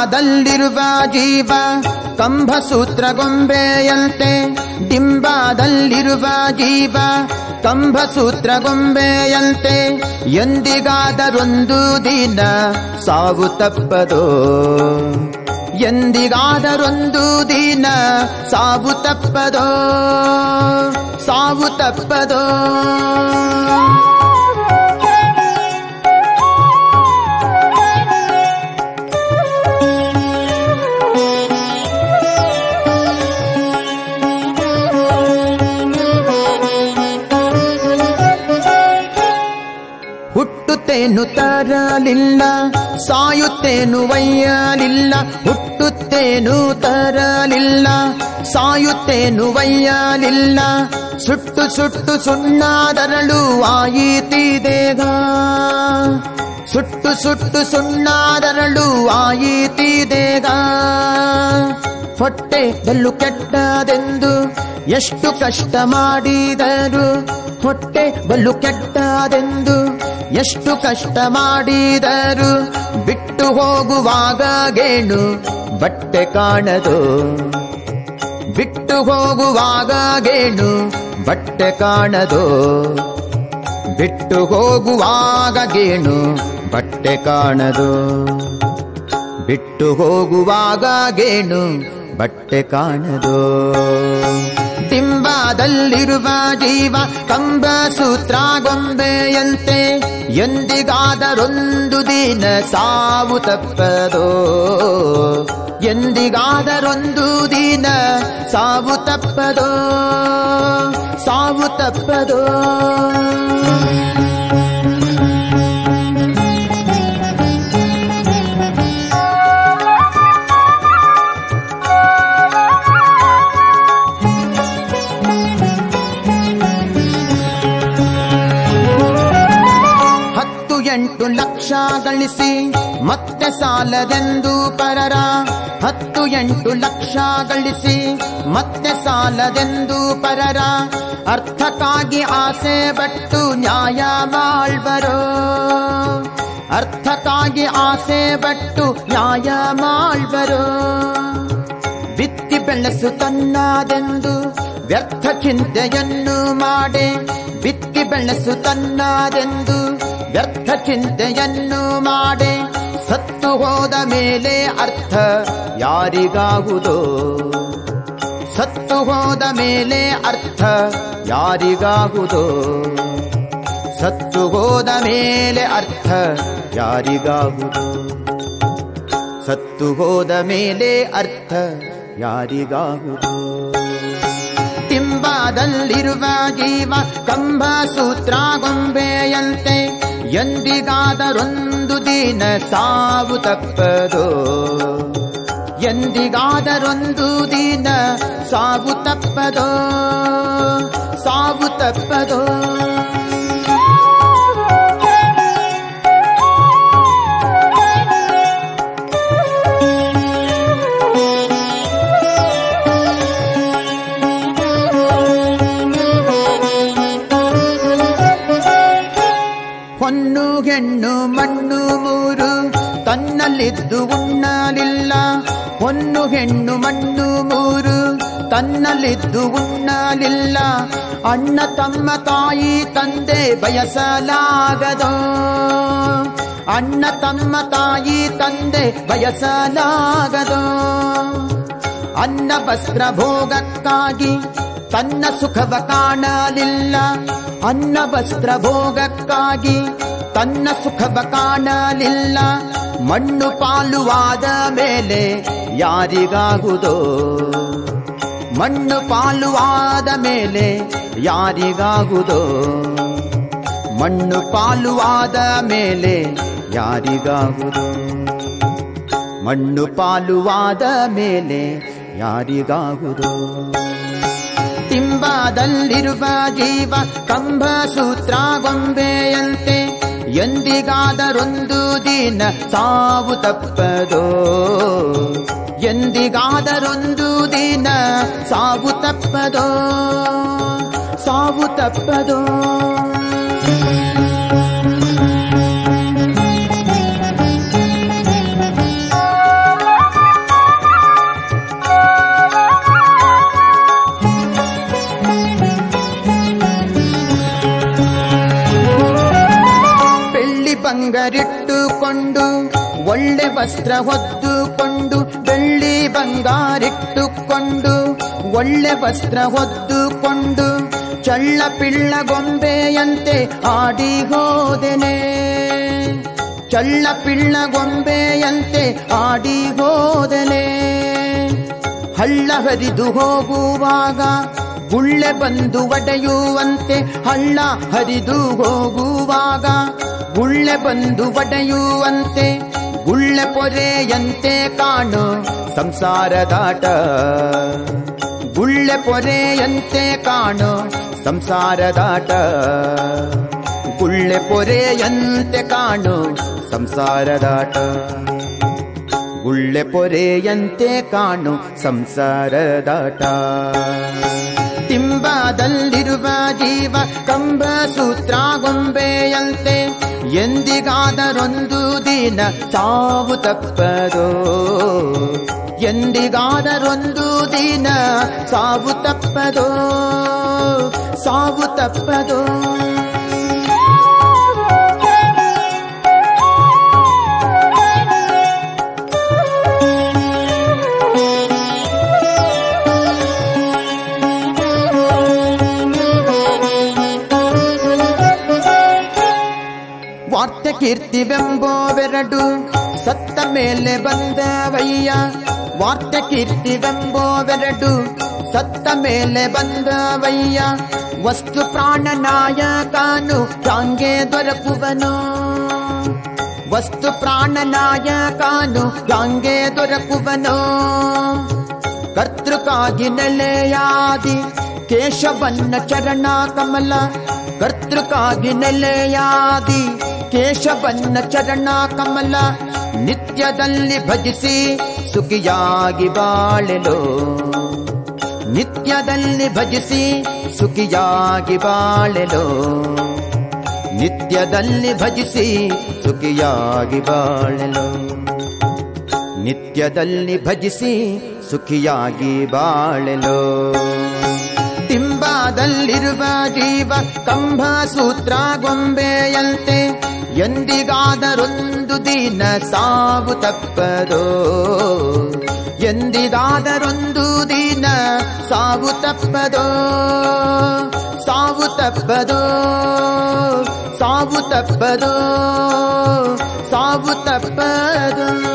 ಡಿಂಬಾದಲ್ಲಿರುವ ಜೀವ ಕಂಭಸೂತ್ರ ಗೊಂಬೆಯಂತೆ ಡಿಂಬಾದಲ್ಲಿರುವ ಜೀವ ಕಂಭಸೂತ್ರ ಗೊಂಬೆಯಂತೆ ಎಂದಿಗಾದರೊಂದು ದಿನ ಸಾವು ತಪ್ಪದೋ ಎಂದಿಗಾದರೊಂದು ದಿನ ಸಾವು ತಪ್ಪದೋ ಸಾವು ತಪ್ಪದೋ ಹುಟ್ಟುತ್ತೇನು ತರಲಿಲ್ಲ ಸಾಯುತ್ತೇನು ಒಯ್ಯಲಿಲ್ಲ ಹುಟ್ಟುತ್ತೇನು ತರಲಿಲ್ಲ ಸಾಯುತ್ತೇನು ಒಯ್ಯಲಿಲ್ಲ ಸುಟ್ಟು ಸುಟ್ಟು ಸುಣ್ಣಾದರಳು ಆಯಿತಿದೇಗ ಸುಟ್ಟು ಸುಟ್ಟು ಸುಣ್ಣಾದರಳು ಆಯಿತಿದೇಗ ಹೊಟ್ಟೆ ಬಲ್ಲು ಕೆಟ್ಟದೆಂದು ಎಷ್ಟು ಕಷ್ಟ ಮಾಡಿದರು ಹೊಟ್ಟೆ ಬಲ್ಲು ಕೆಟ್ಟದೆಂದು ಎಷ್ಟು ಕಷ್ಟ ಮಾಡಿದರು ಬಿಟ್ಟು ಹೋಗುವಾಗ ಗೇಣು ಬಟ್ಟೆ ಕಾಣದು ಬಿಟ್ಟು ಹೋಗುವಾಗ ಗೇಣು ಬಟ್ಟೆ ಕಾಣದು ಬಿಟ್ಟು ಹೋಗುವಾಗ ಗೇಣು ಬಟ್ಟೆ ಕಾಣದು ಬಿಟ್ಟು ಹೋಗುವಾಗ ಗೇಣು ಬಟ್ಟೆ ಕಾಣದು ಡಿಂಬಾದಲ್ಲಿರುವ ಜೀವ ಕಂಬ ಸೂತ್ರ ಗೊಂಬೆಯಂತೆ ಎಂದಿಗಾದರೊಂದು ದಿನ ಸಾವು ತಪ್ಪದೋ ಎಂದಿಗಾದರೊಂದು ದಿನ ಸಾವು ತಪ್ಪದೋ ಸಾವು ತಪ್ಪದೋ ಹತ್ತು ಎಂಟು ಲಕ್ಷ ಗಳಿಸಿ ಮತ್ತೆ ಸಾಲದೆಂದು ಪರರ ಹತ್ತು ಎಂಟು ಲಕ್ಷ ಗಳಿಸಿ ಮತ್ತೆ ಸಾಲದೆಂದು ಪರರ ಅರ್ಥಕ್ಕಾಗಿ ಆಸೆ ಬಟ್ಟು ನ್ಯಾಯ ಮಾಳ್ಬರೋ ಅರ್ಥಕ್ಕಾಗಿ ಆಸೆ ಬಟ್ಟು ನ್ಯಾಯ ಮಾಳ್ಬರೋ ಬಿತ್ತಿ ಬೆಳೆಸು ತನ್ನದೆಂದು ವ್ಯರ್ಥ ಚಿಂತೆಯನ್ನು ಮಾಡೆ ಬಿತ್ತಿ ಬೆಳೆಸು ತನ್ನದೆಂದು ವ್ಯರ್ಥ ಚಿಂತೆಯನ್ನು ಮಾಡೆ ಸತ್ತು ಹೋದ ಮೇಲೆ ಅರ್ಥ ಯಾರಿಗಾಗುವುದೋ ಸತ್ತು ಹೋದ ಮೇಲೆ ಅರ್ಥ ಯಾರಿಗಾಗುವುದೋ ಸತ್ತು ಹೋದ ಮೇಲೆ ಅರ್ಥ ಯಾರಿಗಾಗುವುದು ಸತ್ತು ಹೋದ ಮೇಲೆ ಅರ್ಥ ಯಾರಿಗಾಗುವುದು ಟಿಂಬಾದಲ್ಲಿರುವ ಜೀವ ಕಂಬ ಸೂತ್ರ ಗೊಂಬೆಯಂತೆ ಎಂದಿಗಾದರೊಂದು ದಿನ ಸಾವು ತಪ್ಪದೋ ಎಂದಿಗಾದರೊಂದು ದಿನ ಸಾವು ತಪ್ಪದೋ ಸಾವು ತಪ್ಪದೋ ಹೊನ್ನು ಹೆಣ್ಣು ಮಣ್ಣು ಮೂರು ತನ್ನಲ್ಲಿದ್ದು ಉಣ್ಣಲಿಲ್ಲ ಹೊನ್ನು ಹೆಣ್ಣು ಮಣ್ಣು ಮೂರು ತನ್ನಲ್ಲಿದ್ದು ಉಣ್ಣಲಿಲ್ಲ ಅಣ್ಣ ತಮ್ಮ ತಾಯಿ ತಂದೆ ಬಯಸಲಾಗದೋ ಅಣ್ಣ ತಮ್ಮ ತಾಯಿ ತಂದೆ ಬಯಸಲಾಗದೋ ಅನ್ನ ವಸ್ತ್ರ ಭೋಗಕ್ಕಾಗಿ ತನ್ನ ಸುಖವ ಕಾಣಲಿಲ್ಲ ಅನ್ನ ವಸ್ತ್ರ ಭೋಗಕ್ಕಾಗಿ ತನ್ನ ಸುಖವ ಕಾಣಲಿಲ್ಲ ಮಣ್ಣು ಪಾಲುವಾದ ಮೇಲೆ ಯಾರಿಗಾಗುವುದೋ ಮಣ್ಣು ಪಾಲುವಾದ ಮೇಲೆ ಯಾರಿಗಾಗುವುದೋ ಮಣ್ಣು ಪಾಲುವಾದ ಮೇಲೆ ಯಾರಿಗಾಗುವುದೋ ಮಣ್ಣು ಪಾಲುವಾದ ಮೇಲೆ ಯಾರಿಗಾಗುವುದೋ ಟಿಂಬಾದಲ್ಲಿರುವ ಜೀವ ಕಂಬ ಸೂತ್ರ ಗೊಂಬೆಯಂತೆ ಎಂದಿಗಾದರೊಂದು ದಿನ ಸಾವು ತಪ್ಪದೋ ಎಂದಿಗಾದರೊಂದು ದಿನ ಸಾವು ತಪ್ಪದೋ ಸಾವು ತಪ್ಪದೋ ಬಂಗಾರಿಟ್ಟುಕೊಂಡು ಒಳ್ಳೆ ವಸ್ತ್ರ ಹೊದ್ದುಕೊಂಡು ಬೆಳ್ಳಿ ಬಂಗಾರಿಟ್ಟುಕೊಂಡು ಒಳ್ಳೆ ವಸ್ತ್ರ ಹೊದ್ದುಕೊಂಡು ಚಳ್ಳ ಪಿಳ್ಳ ಗೊಂಬೆಯಂತೆ ಆಡಿ ಹೋದೆನೆ ಚಳ್ಳ ಪಿಳ್ಳ ಗೊಂಬೆಯಂತೆ ಆಡಿ ಹೋದನೆ ಹಳ್ಳ ಹರಿದು ಹೋಗುವಾಗ ಗುಳ್ಳೆ ಬಂದು ಒಡೆಯುವಂತೆ ಹಳ್ಳ ಹರಿದು ಹೋಗುವಾಗ ಗುಳ್ಳೆ ಬಂದು ಒಡೆಯುವಂತೆ ಗುಳ್ಳೆ ಪೊರೆಯಂತೆ ಕಾಣು ಸಂಸಾರದಾಟ ಗುಳ್ಳೆ ಪೊರೆಯಂತೆ ಕಾಣು ಸಂಸಾರದಾಟ ಗುಳ್ಳೆ ಪೊರೆಯಂತೆ ಕಾಣು ಸಂಸಾರದಾಟ ಗುಳ್ಳೆ ಪೊರೆಯಂತೆ ಕಾಣು ಸಂಸಾರದಾಟ ತಿಂಬದಲ್ಲಿರುವ ಜೀವ ಕಂಬ ಸೂತ್ರ ಗೊಂಬೆಯಂತೆ ಎಂದಿಗಾದರೊಂದು ದಿನ ಸಾವು ತಪ್ಪದೋ ಎಂದಿಗಾದರೊಂದು ದಿನ ಸಾವು ತಪ್ಪದೋ ಸಾವು ತಪ್ಪದೋ ವಾರ್ತೆ ಕೀರ್ತಿವೆಂಬೋವೆರಡು ಸತ್ತ ಮೇಲೆ ಬಂದವಯ್ಯ ವಾರ್ತೆ ಕೀರ್ತಿವೆಂಬೋವೆರಡು ಸತ್ತ ಮೇಲೆ ಬಂದವಯ್ಯ ವಸ್ತು ಪ್ರಾಣನಾಯಕನು ಹಂಗೆ ದೊರಕುವನು ವಸ್ತು ಪ್ರಾಣನಾಯಕನು ಹಂಗೆ ದೊರಕುವನು ಕರ್ತೃಕಾಗಿ ನೆಲೆಯಾದಿ ಕೇಶವನ್ನ ಚರಣ ಕಮಲ ಕರ್ತೃಕಾಗಿ ನೆಲೆಯಾದಿ ಕೇಶವನ್ನ ಚರಣ ಕಮಲ ನಿತ್ಯದಲ್ಲಿ ಭಜಿಸಿ ಸುಖಿಯಾಗಿ ಬಾಳೆಲು ನಿತ್ಯದಲ್ಲಿ ಭಜಿಸಿ ಸುಖಿಯಾಗಿ ಬಾಳೆಲು ನಿತ್ಯದಲ್ಲಿ ಭಜಿಸಿ ಸುಖಿಯಾಗಿ ಬಾಳೆಲು ನಿತ್ಯದಲ್ಲಿ ಭಜಿಸಿ ಸುಖಿಯಾಗಿ ಬಾಳೆಲು ತಿಂಬದಲ್ಲಿರುವ ಜೀವ ಕಂಬ ಸೂತ್ರ ಗೊಂಬೆಯಂತೆ ಎಂದಿಗಾದರೊಂದು ದಿನ ಸಾವು ತಪ್ಪದೋ ಎಂದಿಗಾದರೊಂದು ದಿನ ಸಾವು ತಪ್ಪದೋ ಸಾವು ತಪ್ಪದೋ ಸಾವು ತಪ್ಪದೋ ಸಾವು ತಪ್ಪದೋ